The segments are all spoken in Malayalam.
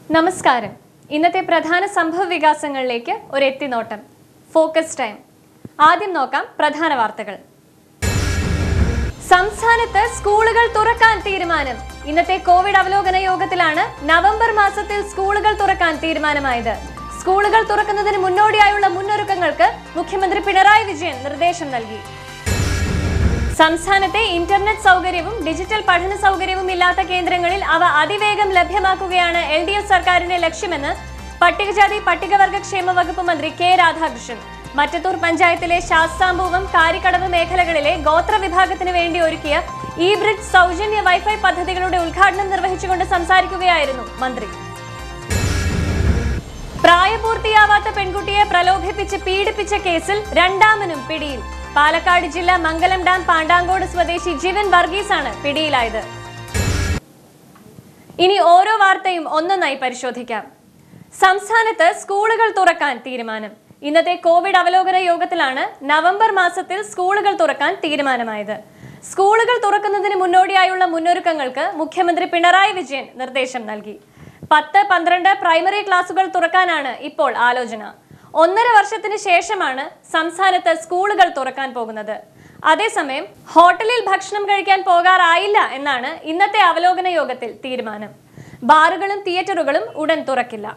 നമസ്കാരം ഇന്നത്തെ പ്രധാന സംഭവ വികാസങ്ങളിലേക്ക് ഒരു എത്തിനോട്ടം ഫോക്കസ് ടൈം ആദ്യം നോക്കാം പ്രധാന വാർത്തകൾ സംസ്ഥാനത്ത് സ്കൂളുകൾ തുറക്കാൻ തീരുമാനം ഇന്നത്തെ കോവിഡ് അവലോകന യോഗത്തിലാണ് നവംബർ മാസത്തിൽ സ്കൂളുകൾ തുറക്കാൻ തീരുമാനമായത് സ്കൂളുകൾ തുറക്കുന്നതിന് മുന്നോടിയായുള്ള മുന്നൊരുക്കങ്ങൾക്ക് മുഖ്യമന്ത്രി പിണറായി വിജയൻ നിർദ്ദേശം നൽകി സംസ്ഥാനത്തെ ഇന്റർനെറ്റ് സൗകര്യവും ഡിജിറ്റൽ പഠന സൗകര്യവും ഇല്ലാത്ത കേന്ദ്രങ്ങളിൽ അവ അതിവേഗം ലഭ്യമാക്കുകയാണ് എൽ ഡി എഫ് സർക്കാരിന്റെ ലക്ഷ്യമെന്ന് പട്ടികജാതി പട്ടികവർഗ ക്ഷേമ വകുപ്പ് മന്ത്രി കെ രാധാകൃഷ്ണൻ മറ്റത്തൂർ പഞ്ചായത്തിലെ ശാസ്താംബൂവം കാരിക്കടവ് മേഖലകളിലെ ഗോത്ര വിഭാഗത്തിന് വേണ്ടി ഒരുക്കിയ ഇ ബ്രിഡ്ജ് സൗജന്യ വൈഫൈ പദ്ധതികളുടെ ഉദ്ഘാടനം നിർവഹിച്ചുകൊണ്ട് സംസാരിക്കുകയായിരുന്നു മന്ത്രി പ്രായപൂർത്തിയാവാത്ത പെൺകുട്ടിയെ പ്രലോഭിപ്പിച്ച് പീഡിപ്പിച്ച കേസിൽ രണ്ടാമനും പിടിയിൽ പാലക്കാട് ജില്ല മംഗലം ഡാം പാണ്ടാങ്കോട് സ്വദേശി ജിവൻ വർഗീസാണ് പിടിയിലായത് ഇനി ഓരോ വാർത്തയും ഒന്നൊന്നായി പരിശോധിക്കാം സംസ്ഥാനത്ത് സ്കൂളുകൾ തുറക്കാൻ തീരുമാനം ഇന്നത്തെ കോവിഡ് അവലോകന യോഗത്തിലാണ് നവംബർ മാസത്തിൽ സ്കൂളുകൾ തുറക്കാൻ തീരുമാനമായത് സ്കൂളുകൾ തുറക്കുന്നതിന് മുന്നോടിയായുള്ള മുന്നൊരുക്കങ്ങൾക്ക് മുഖ്യമന്ത്രി പിണറായി വിജയൻ നിർദ്ദേശം നൽകി പത്ത് പന്ത്രണ്ട് പ്രൈമറി ക്ലാസുകൾ തുറക്കാനാണ് ഇപ്പോൾ ആലോചന ഒന്നര വർഷത്തിന് ശേഷമാണ് സംസ്ഥാനത്ത് സ്കൂളുകൾ തുറക്കാൻ പോകുന്നത് അതേസമയം ഹോട്ടലിൽ ഭക്ഷണം കഴിക്കാൻ പോകാറായില്ല എന്നാണ് ഇന്നത്തെ അവലോകന യോഗത്തിൽ തീരുമാനം ബാറുകളും തിയേറ്ററുകളും ഉടൻ തുറക്കില്ല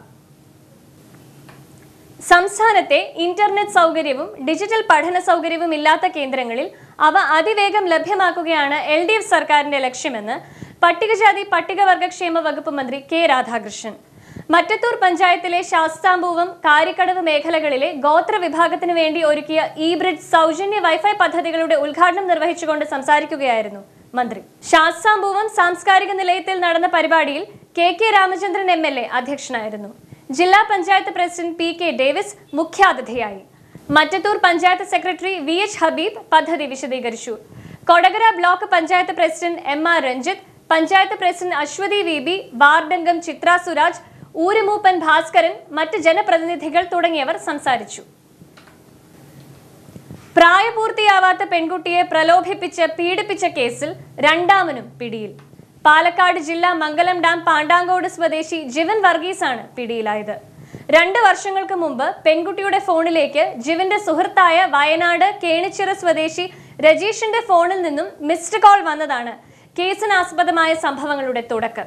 സംസ്ഥാനത്തെ ഇന്റർനെറ്റ് സൗകര്യവും ഡിജിറ്റൽ പഠന സൗകര്യവും ഇല്ലാത്ത കേന്ദ്രങ്ങളിൽ അവ അതിവേഗം ലഭ്യമാക്കുകയാണ് എൽ ഡി എഫ് സർക്കാരിന്റെ ലക്ഷ്യമെന്ന് പട്ടികജാതി പട്ടികവർഗ ക്ഷേമ വകുപ്പ് മന്ത്രി കെ രാധാകൃഷ്ണൻ മറ്റത്തൂർ പഞ്ചായത്തിലെ ശാസ്താംബൂവം കാരിക്കടവ് മേഖലകളിലെ ഗോത്ര വിഭാഗത്തിന് വേണ്ടി ഒരുക്കിയ ഇ ബ്രിഡ്ജ് സൗജന്യ വൈഫൈ പദ്ധതികളുടെ ഉദ്ഘാടനം നിർവഹിച്ചുകൊണ്ട് സംസാരിക്കുകയായിരുന്നു മന്ത്രി ശാസ്താംബൂവം സാംസ്കാരിക നിലയത്തിൽ നടന്ന പരിപാടിയിൽ K K Ramachandran M L A അധ്യക്ഷനായിരുന്നു ജില്ലാ panchayat president P K Davis മുഖ്യാതിഥിയായി Mattathur panchayat secretary V H Habeeb പദ്ധതി വിശദീകരിച്ചു Kodakara block panchayat president M R Ranjith panchayat president Aswathy V B വാർഡംഗം ചിത്ര സുരാജ് ഊരുമൂപ്പൻ ഭാസ്കരൻ മറ്റ് ജനപ്രതിനിധികൾ തുടങ്ങിയവർ സംസാരിച്ചു പ്രായപൂർത്തിയാവാത്ത പെൺകുട്ടിയെ പ്രലോഭിപ്പിച്ച് പീഡിപ്പിച്ച കേസിൽ രണ്ടാമനും പിടിയിൽ പാലക്കാട് ജില്ലാ മംഗലം ഡാം പാണ്ടാങ്കോട് സ്വദേശി ജിവൻ വർഗീസാണ് പിടിയിലായത് രണ്ട് വർഷങ്ങൾക്ക് മുമ്പ് പെൺകുട്ടിയുടെ ഫോണിലേക്ക് ജിവന്റെ സുഹൃത്തായ വയനാട് കേണിച്ചിറ സ്വദേശി രജീഷിന്റെ ഫോണിൽ നിന്നും മിസ്ഡ് കോൾ വന്നതാണ് കേസിനാസ്പദമായ സംഭവങ്ങളുടെ തുടക്കം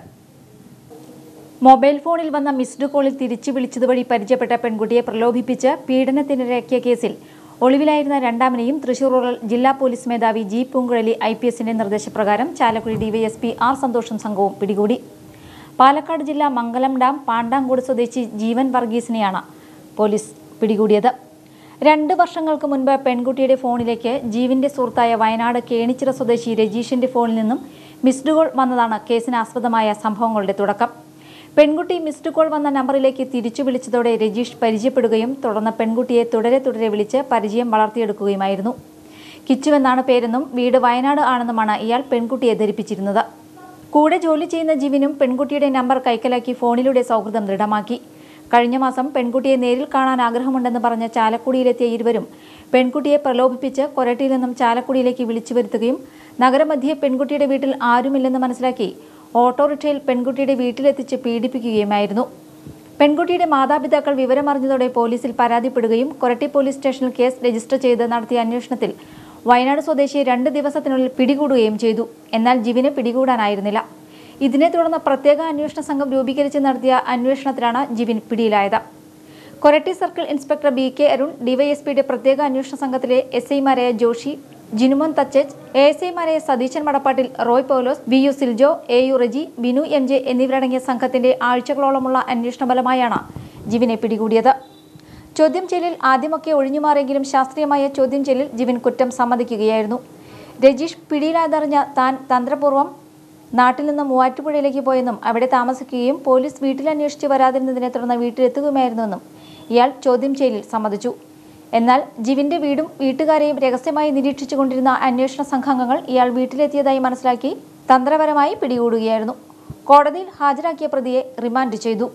മൊബൈൽ ഫോണിൽ വന്ന മിസ്ഡ് കോളിൽ തിരിച്ചു വിളിച്ചതുവഴി പരിചയപ്പെട്ട പെൺകുട്ടിയെ പ്രലോഭിപ്പിച്ച് പീഡനത്തിനിരയാക്കിയ കേസിൽ ഒളിവിലായിരുന്ന രണ്ടാമനെയും തൃശൂർ റൂറൽ ജില്ലാ പോലീസ് മേധാവി ജി പൂങ്കുഴലി ഐ പി എസിന്റെ നിർദ്ദേശപ്രകാരം ചാലക്കുടി ഡിവൈഎസ്പി ആർ സന്തോഷം സംഘവും പിടികൂടി പാലക്കാട് ജില്ലാ മംഗലം ഡാം പാണ്ടാങ്കോട് സ്വദേശി ജീവൻ വർഗീസിനെയാണ് പോലീസ് പിടികൂടിയത് രണ്ട് വർഷങ്ങൾക്ക് മുൻപ് പെൺകുട്ടിയുടെ ഫോണിലേക്ക് ജീവന്റെ സുഹൃത്തായ വയനാട് കേണിച്ചിറ സ്വദേശി രജീഷിന്റെ ഫോണിൽ നിന്നും മിസ്ഡ് കോൾ വന്നതാണ് കേസിനാസ്പദമായ സംഭവങ്ങളുടെ തുടക്കം പെൺകുട്ടി മിസ്ഡ് കോൾ വന്ന നമ്പറിലേക്ക് തിരിച്ചു വിളിച്ചതോടെ രജീഷ് പരിചയപ്പെടുകയും തുടർന്ന് പെൺകുട്ടിയെ തുടരെ തുടരെ വിളിച്ച് പരിചയം വളർത്തിയെടുക്കുകയുമായിരുന്നു കിച്ചുവെന്നാണ് പേരെന്നും വീട് വയനാട് ആണെന്നുമാണ് ഇയാൾ പെൺകുട്ടിയെ ധരിപ്പിച്ചിരുന്നത് കൂടെ ജോലി ചെയ്യുന്ന ജിവിനും പെൺകുട്ടിയുടെ നമ്പർ കൈക്കലാക്കി ഫോണിലൂടെ സൗഹൃദം ദൃഢമാക്കി കഴിഞ്ഞ മാസം പെൺകുട്ടിയെ നേരിൽ കാണാൻ ആഗ്രഹമുണ്ടെന്ന് പറഞ്ഞ് ചാലക്കുടിയിലെത്തിയ ഇരുവരും പെൺകുട്ടിയെ പ്രലോഭിപ്പിച്ച് കൊരട്ടിയിൽ നിന്നും ചാലക്കുടിയിലേക്ക് വിളിച്ചു വരുത്തുകയും നഗരമധ്യേ പെൺകുട്ടിയുടെ വീട്ടിൽ ആരുമില്ലെന്ന് മനസ്സിലാക്കി ഓട്ടോറിക്ഷയിൽ പെൺകുട്ടിയുടെ വീട്ടിലെത്തിച്ച് പീഡിപ്പിക്കുകയുമായിരുന്നു പെൺകുട്ടിയുടെ മാതാപിതാക്കൾ വിവരമറിഞ്ഞതോടെ പോലീസിൽ പരാതിപ്പെടുകയും കൊരട്ടി പോലീസ് സ്റ്റേഷനിൽ കേസ് രജിസ്റ്റർ ചെയ്ത് നടത്തിയ അന്വേഷണത്തിൽ വയനാട് സ്വദേശിയെ രണ്ട് ദിവസത്തിനുള്ളിൽ പിടികൂടുകയും ചെയ്തു എന്നാൽ ജിവിനെ പിടികൂടാനായിരുന്നില്ല ഇതിനെ തുടർന്ന് പ്രത്യേക അന്വേഷണ സംഘം രൂപീകരിച്ച് നടത്തിയ അന്വേഷണത്തിലാണ് ജിവിൻ പിടിയിലായത് Koratty circle inspector B K Arun ഡിവൈഎസ്പിയുടെ പ്രത്യേക അന്വേഷണ സംഘത്തിലെ എസ് ഐമാരായ ജോഷി ജിനുമോൻ തച്ചേജ് എ എസ് ഐമാരായ Satheeshan Madappattil Roy Paulose V U Siljo A U Reji Binu M J എന്നിവരടങ്ങിയ സംഘത്തിന്റെ ആഴ്ചകളോളമുള്ള അന്വേഷണ ഫലമായാണ് ജിവിനെ പിടികൂടിയത് ചോദ്യം ചെയ്യലിൽ ആദ്യമൊക്കെ ഒഴിഞ്ഞുമാറിയെങ്കിലും ശാസ്ത്രീയമായ ചോദ്യം ചെയ്യലിൽ ജിവിൻ കുറ്റം സമ്മതിക്കുകയായിരുന്നു രജീഷ് പിടിയിലായതറിഞ്ഞ താൻ തന്ത്രപൂർവ്വം നാട്ടിൽ നിന്ന് മൂവാറ്റുപുഴയിലേക്ക് പോയെന്നും അവിടെ താമസിക്കുകയും പോലീസ് വീട്ടിൽ അന്വേഷിച്ച് വരാതിരുന്നതിനെ തുടർന്ന് വീട്ടിലെത്തുകയുമായിരുന്നുവെന്നും ഇയാൾ ചോദ്യം ചെയ്യലിൽ സമ്മതിച്ചു എന്നാൽ ജിവിന്റെ വീടും വീട്ടുകാരെയും രഹസ്യമായി നിരീക്ഷിച്ചുകൊണ്ടിരുന്ന അന്വേഷണ സംഘാംഗങ്ങൾ ഇയാൾ വീട്ടിലെത്തിയതായി മനസ്സിലാക്കി തന്ത്രപരമായി പിടികൂടുകയായിരുന്നു കോടതിയിൽ ഹാജരാക്കിയ പ്രതിയെ റിമാൻഡ് ചെയ്തു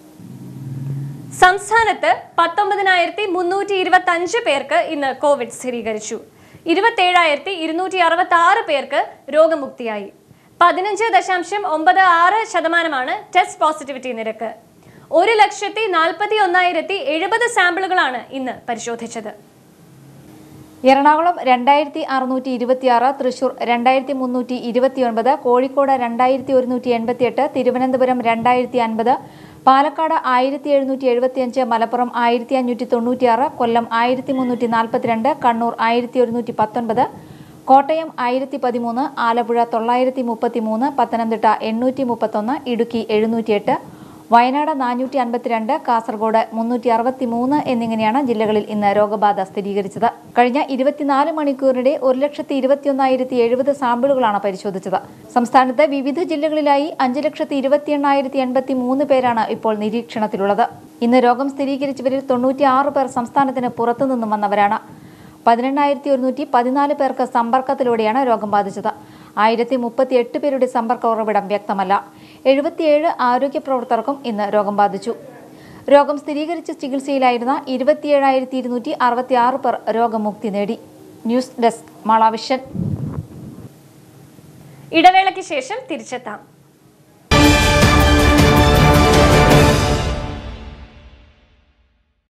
സംസ്ഥാനത്ത് പത്തൊമ്പതിനായിരത്തി മുന്നൂറ്റി ഇരുപത്തി അഞ്ച് പേർക്ക് ഇന്ന് കോവിഡ് സ്ഥിരീകരിച്ചു ഇരുപത്തേഴായിരത്തി ഇരുന്നൂറ്റി അറുപത്തി ആറ് പേർക്ക് രോഗമുക്തിയായി പതിനഞ്ച് ദശാംശം ഒമ്പത് ആറ് ശതമാനമാണ് ടെസ്റ്റ് പോസിറ്റിവിറ്റി നിരക്ക് ഒരു ലക്ഷത്തി നാൽപ്പത്തി ഒന്നായിരത്തി എഴുപത് സാമ്പിളുകളാണ് ഇന്ന് പരിശോധിച്ചത് എറണാകുളം രണ്ടായിരത്തി അറുന്നൂറ്റി ഇരുപത്തിയാറ് തൃശൂർ രണ്ടായിരത്തി മുന്നൂറ്റി ഇരുപത്തിയൊൻപത് കോഴിക്കോട് രണ്ടായിരത്തി ഒരുന്നൂറ്റി എൺപത്തിയെട്ട് തിരുവനന്തപുരം രണ്ടായിരത്തി അൻപത് പാലക്കാട് ആയിരത്തി എഴുന്നൂറ്റി എഴുപത്തിയഞ്ച് മലപ്പുറം ആയിരത്തി അഞ്ഞൂറ്റി തൊണ്ണൂറ്റിയാറ് കൊല്ലം ആയിരത്തി മുന്നൂറ്റി നാൽപ്പത്തിരണ്ട് കണ്ണൂർ ആയിരത്തി ഒരുന്നൂറ്റി പത്തൊൻപത് കോട്ടയം ആയിരത്തി പതിമൂന്ന് ആലപ്പുഴ തൊള്ളായിരത്തി മുപ്പത്തി മൂന്ന് പത്തനംതിട്ട എണ്ണൂറ്റി മുപ്പത്തൊന്ന് ഇടുക്കി എഴുന്നൂറ്റിയെട്ട് വയനാട് നാനൂറ്റി അൻപത്തിരണ്ട് കാസർഗോഡ് മുന്നൂറ്റി അറുപത്തി മൂന്ന് എന്നിങ്ങനെയാണ് ജില്ലകളിൽ ഇന്ന് രോഗബാധ സ്ഥിരീകരിച്ചത് കഴിഞ്ഞ ഇരുപത്തിനാല് മണിക്കൂറിനിടെ ഒരു ലക്ഷത്തി ഇരുപത്തിയൊന്നായിരത്തി എഴുപത് സാമ്പിളുകളാണ് പരിശോധിച്ചത് സംസ്ഥാനത്ത് വിവിധ ജില്ലകളിലായി അഞ്ച് ലക്ഷത്തി ഇരുപത്തി എണ്ണായിരത്തി എൺപത്തി മൂന്ന് പേരാണ് ഇപ്പോൾ നിരീക്ഷണത്തിലുള്ളത് ഇന്ന് രോഗം സ്ഥിരീകരിച്ചവരിൽ തൊണ്ണൂറ്റി ആറ് പേർ സംസ്ഥാനത്തിന് പുറത്തുനിന്നും വന്നവരാണ് പതിനെണ്ണായിരത്തി ഒരുന്നൂറ്റി പതിനാല് പേർക്ക് സമ്പർക്കത്തിലൂടെയാണ് രോഗം ബാധിച്ചത് ആയിരത്തി മുപ്പത്തി എട്ട് പേരുടെ സമ്പർക്ക ഉറവിടം വ്യക്തമല്ല എഴുപത്തിയേഴ് ആരോഗ്യ പ്രവർത്തകർക്കും ഇന്ന് രോഗം ബാധിച്ചു രോഗം സ്ഥിരീകരിച്ച് ചികിത്സയിലായിരുന്ന ഇരുപത്തിയേഴായിരത്തി ഇരുന്നൂറ്റി അറുപത്തി ആറ് പേർ രോഗമുക്തി നേടി ന്യൂസ് ഡെസ്ക് മാളാവിഷൻ ഇടവേളയ്ക്ക് ശേഷം തിരിച്ചെത്താം